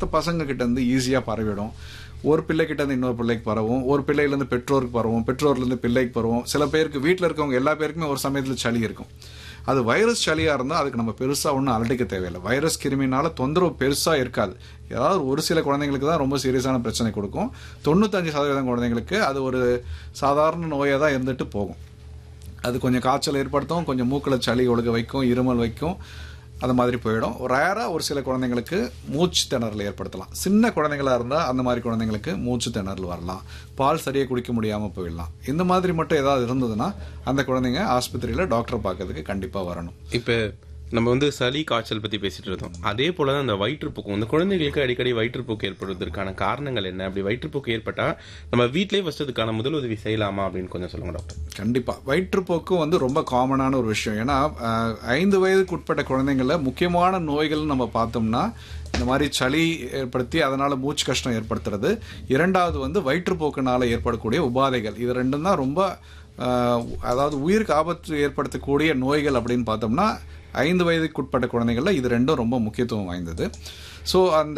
மற்ற பசங்க கிட்ட இருந்து ஈஸியாக பரவிடும் ஒரு பிள்ளைகிட்ட இருந்து இன்னொரு பிள்ளைக்கு பரவும் ஒரு பிள்ளையிலேருந்து பெற்றோருக்கு பரவும் பெற்றோர்லேருந்து பிள்ளைக்கு பரவும் சில பேருக்கு வீட்டில் இருக்கவங்க எல்லா பேருக்குமே ஒரு சமயத்தில் சளி இருக்கும் அது வைரஸ் சளியாக இருந்தால் அதுக்கு நம்ம பெருசாக ஒன்றும் அலட்டிக்க தேவையில்லை வைரஸ் கிருமினால தொந்தரவு பெருசாக இருக்காது ஏதாவது ஒரு சில குழந்தைங்களுக்கு தான் ரொம்ப சீரியஸான பிரச்சனை கொடுக்கும் தொண்ணூத்தஞ்சு சதவீதம் குழந்தைங்களுக்கு அது ஒரு சாதாரண நோயாக தான் இருந்துட்டு போகும் அது கொஞ்சம் காய்ச்சல் ஏற்படுத்தும் கொஞ்சம் மூக்கில் சளி ஒழுக வைக்கும் இருமல் வைக்கும் அந்த மாதிரி போயிடும் ரேராக ஒரு சில குழந்தைங்களுக்கு மூச்சு திணறல் ஏற்படுத்தலாம் சின்ன குழந்தைங்களா இருந்தால் அந்த மாதிரி குழந்தைங்களுக்கு மூச்சு திணறல் வரலாம் பால் சரியாக குடிக்க முடியாமல் போயிடலாம் இந்த மாதிரி மட்டும் ஏதாவது இருந்ததுன்னா அந்த குழந்தைங்க ஆஸ்பத்திரியில் டாக்டரை பார்க்கறதுக்கு கண்டிப்பாக வரணும் இப்ப நம்ம வந்து சளி காய்ச்சல் பத்தி பேசிட்டு இருந்தோம் அதே போல தான் அந்த வயிற்றுப்போக்கு இந்த குழந்தைகளுக்கு அடிக்கடி வயிற்றுப்போக்கு ஏற்படுவதற்கான காரணங்கள் என்ன அப்படி வயிற்றுப்போக்கு ஏற்பட்டா நம்ம வீட்டிலேயே ஃபர்ஸ்ட் அதுக்கான முதலுதவி செய்யலாமா அப்படின்னு கொஞ்சம் சொல்லுங்க டாக்டர் கண்டிப்பா வயிற்றுப்போக்கு வந்து ரொம்ப காமனான ஒரு விஷயம் ஏன்னா அஹ், ஐந்து வயதுக்கு உட்பட்ட குழந்தைங்கள முக்கியமான நோய்கள் நம்ம பார்த்தோம்னா இந்த மாதிரி சளி ஏற்படுத்தி அதனால மூச்சு கஷ்டம் ஏற்படுத்துறது இரண்டாவது வந்து வயிற்றுப்போக்குனால ஏற்படக்கூடிய உபாதைகள் இது ரெண்டும் தான் ரொம்ப அஹ், அதாவது உயிருக்கு ஆபத்து ஏற்படுத்தக்கூடிய நோய்கள் அப்படின்னு பார்த்தோம்னா ஐந்து வயதுக்கு உட்பட்ட குழந்தைகள்ல இது ரெண்டும் ரொம்ப முக்கியத்துவம் வாய்ந்தது ஸோ அந்த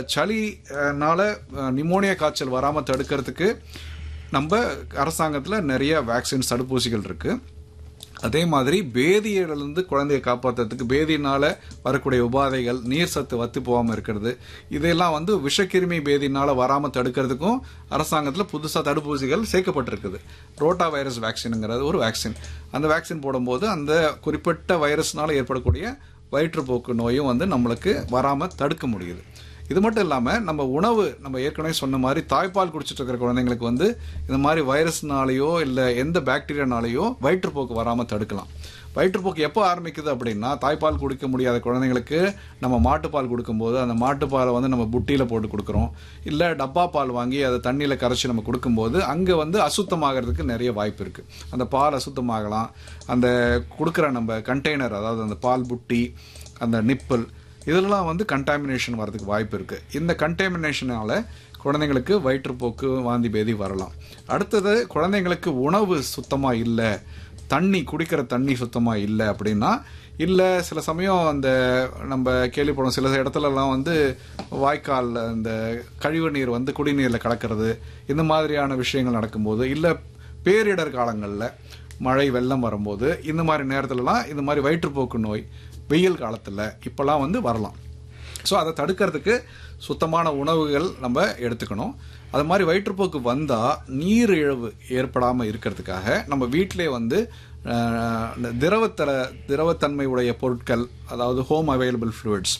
சளினால நிமோனியா காய்ச்சல் வராமல் தடுக்கிறதுக்கு நம்ம அரசாங்கத்தில் நிறைய வேக்சின்ஸ் தடுப்பூசிகள் இருக்கு அதே மாதிரி பேதியிலிருந்து குழந்தையை காப்பாற்றுறதுக்கு பேதியினால வரக்கூடிய உபாதைகள் நீர் சத்து வத்து போகாமல் இருக்கிறது இதெல்லாம் வந்து விஷக்கிருமி பேதியினால வராமல் தடுக்கிறதுக்கும் அரசாங்கத்தில் புதுசாக தடுப்பூசிகள் சேர்க்கப்பட்டிருக்குது ரோட்டா வைரஸ் வேக்சினுங்கிறது ஒரு வேக்சின் அந்த வேக்சின் போடும்போது அந்த குறிப்பிட்ட வைரஸ்னால ஏற்படக்கூடிய வயிற்றுப்போக்கு நோயும் வந்து நம்மளுக்கு வராமல் தடுக்க முடியுது இது மட்டும் இல்லாமல் நம்ம உணவு நம்ம ஏற்கனவே சொன்ன மாதிரி தாய்ப்பால் குடிச்சிட்டு இருக்கிற குழந்தைங்களுக்கு வந்து இந்த மாதிரி வைரஸ்னாலேயோ இல்லை எந்த பாக்டீரியானாலேயோ வயிற்றுப்போக்கு வராமல் தடுக்கலாம் வயிற்றுப்போக்கு எப்போ ஆரம்பிக்குது அப்படின்னா தாய்ப்பால் குடிக்க முடியாத குழந்தைங்களுக்கு நம்ம மாட்டுப்பால் கொடுக்கும்போது அந்த மாட்டுப்பாலை வந்து நம்ம புட்டியில் போட்டு கொடுக்குறோம் இல்லை டப்பா பால் வாங்கி அதை தண்ணியில் கரைச்சி நம்ம கொடுக்கும்போது அங்கே வந்து அசுத்தமாகிறதுக்கு நிறைய வாய்ப்பு இருக்குது அந்த பால் அசுத்தமாகலாம் அந்த கொடுக்குற நம்ம கண்டெய்னர் அதாவது அந்த பால் புட்டி அந்த நிப்பிள் இதெல்லாம் வந்து கண்டாமினேஷன் வரதுக்கு வாய்ப்பு இருக்கு இந்த கண்டாமினேஷனால குழந்தைங்களுக்கு வயிற்றுப்போக்கு வாந்தி பேதி வரலாம் அடுத்தது குழந்தைங்களுக்கு உணவு சுத்தமா இல்லை தண்ணி குடிக்கிற தண்ணி சுத்தமா இல்லை அப்படின்னா இல்லை சில சமயம் அந்த நம்ம கேள்விப்படும் சில இடத்துலலாம் வந்து வாய்க்காலில் இந்த கழிவு நீர் வந்து குடிநீரில் கலக்கிறது இந்த மாதிரியான விஷயங்கள் நடக்கும்போது இல்லை பேரிடர் காலங்களில் மழை வெள்ளம் வரும்போது இந்த மாதிரி நேரத்துலலாம் இந்த மாதிரி வயிற்றுப்போக்கு நோய் வெயில் காலத்தில் இப்போல்லாம் வந்து வரலாம் ஸோ அதை தடுக்கிறதுக்கு சுத்தமான உணவுகள் நம்ம எடுத்துக்கணும் அது மாதிரி வயிற்றுப்போக்கு வந்தால் நீர் இழவு ஏற்படாமல் இருக்கிறதுக்காக நம்ம வீட்டிலே வந்து அஹ், இந்த திரவத்தல திரவத்தன்மை உடைய பொருட்கள் அதாவது ஹோம் அவைலபிள் ஃப்ளூயிட்ஸ்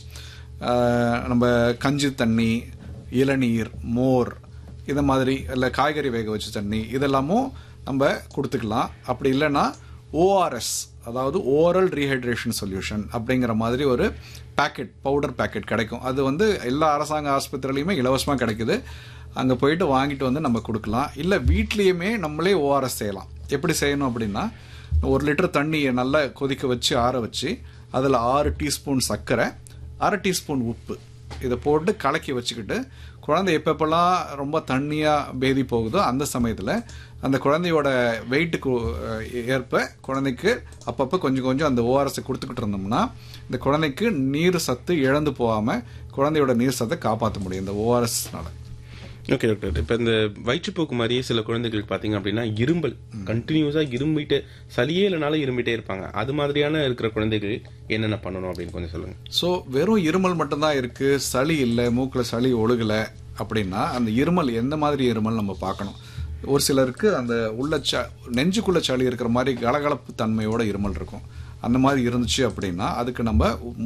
நம்ம கஞ்சி தண்ணி இளநீர் மோர் இந்த மாதிரி இல்லை காய்கறி வேக வச்ச தண்ணி இதெல்லாமும் நம்ம கொடுத்துக்கலாம் அப்படி இல்லைன்னா ஓஆர்எஸ் அதாவது ஓரல் ரீஹைட்ரேஷன் சொல்யூஷன் அப்படிங்கிற மாதிரி ஒரு பேக்கெட் பவுடர் பேக்கெட் கிடைக்கும் அது வந்து எல்லா அரசாங்க ஆஸ்பத்திரிலையுமே இலவசமாக கிடைக்குது அங்கே போயிட்டு வாங்கிட்டு வந்து நம்ம கொடுக்கலாம் இல்லை வீட்லேயுமே நம்மளே ஓஆர்எஸ் செய்யலாம் எப்படி செய்யணும் அப்படின்னா ஒரு லிட்டர் தண்ணியை நல்லா கொதிக்க வச்சு ஆற வச்சு அதில் ஆறு டீஸ்பூன் சர்க்கரை அரை டீஸ்பூன் உப்பு இதை போட்டு கலக்கி வச்சுக்கிட்டு குழந்தை எப்பப்பெல்லாம் ரொம்ப தண்ணியாக பேதி போகுதோ அந்த சமயத்தில் அந்த குழந்தையோட வெயிட்டுக்கு ஏற்ப குழந்தைக்கு அப்பப்போ கொஞ்சம் கொஞ்சம் அந்த ஓஆர்எஸை கொடுத்துக்கிட்டு இருந்தோம்னா இந்த குழந்தைக்கு நீர் சத்து இழந்து போகாமல் குழந்தையோட நீர் சத்தை காப்பாற்ற முடியும் இந்த ஓஆர்எஸ்னால ஓகே டாக்டர் இப்ப இந்த வயிற்றுப்போக்கு மாதிரியே சில குழந்தைகளுக்கு பாத்தீங்க அப்படின்னா இரும்பல் கண்டினியூஸா இரும்பிட்டு சளியே இல்லைனாலும் இரும்பிட்டே இருப்பாங்க அது மாதிரியான இருக்கிற குழந்தைகள் என்னென்ன பண்ணணும் அப்படின்னு கொஞ்சம் சொல்லுங்க ஸோ வெறும் இருமல் மட்டும்தான் இருக்கு சளி இல்லை மூக்கில் சளி ஒழுகலை அப்படின்னா அந்த இருமல் எந்த மாதிரி இருமல் நம்ம பார்க்கணும் ஒரு சிலருக்கு அந்த உள்ள ச நெஞ்சுக்குள்ள சளி இருக்கிற மாதிரி கலகலப்பு தன்மையோட இருமல் இருக்கும் அந்த மாதிரி இருந்துச்சு அப்படின்னா அதுக்கு நம்ம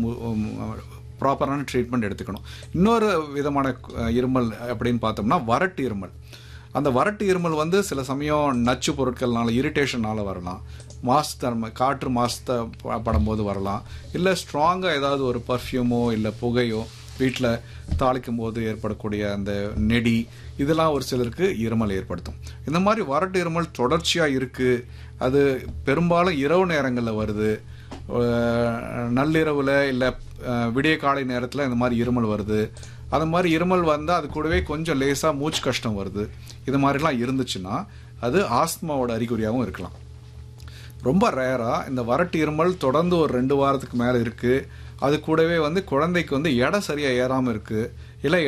ப்ராப்பரான ட்ரீட்மெண்ட் எடுத்துக்கணும் இன்னொரு விதமான அஹ், இருமல் அப்படின்னு பார்த்தோம்னா வறட்டு இருமல் அந்த வறட்டு இருமல் வந்து சில சமயம் நச்சு பொருட்கள்னால இரிட்டேஷனால வரலாம் மாசு தன்மை காற்று மாசத்தை ப- படும்போது வரலாம் இல்லை ஸ்ட்ராங்காக ஏதாவது ஒரு பர்ஃப்யூமோ இல்லை புகையோ வீட்டில் தாளிக்கும் போது ஏற்படக்கூடிய அந்த நெடி இதெல்லாம் ஒரு சிலருக்கு இருமல் ஏற்படுத்தும் இந்த மாதிரி வறட்டு இருமல் தொடர்ச்சியாக இருக்குது அது பெரும்பாலும் இரவு நேரங்களில் வருது அஹ் நள்ளிரவில் இல்லை விடிய காலை நேரத்தில் இந்த மாதிரி இருமல் வருது அது மாதிரி இருமல் வந்தால் அது கூடவே கொஞ்சம் லேசாக மூச்சு கஷ்டம் வருது இது மாதிரிலாம் இருந்துச்சுன்னா அது ஆஸ்துமாவோட அறிகுறியாகவும் இருக்கலாம் ரொம்ப ரேராக இந்த வறட்டு இருமல் தொடர்ந்து ஒரு ரெண்டு வாரத்துக்கு மேலே இருக்குது அது கூடவே வந்து குழந்தைக்கு வந்து எடை சரியாக ஏறாமல் இருக்குது இல்லை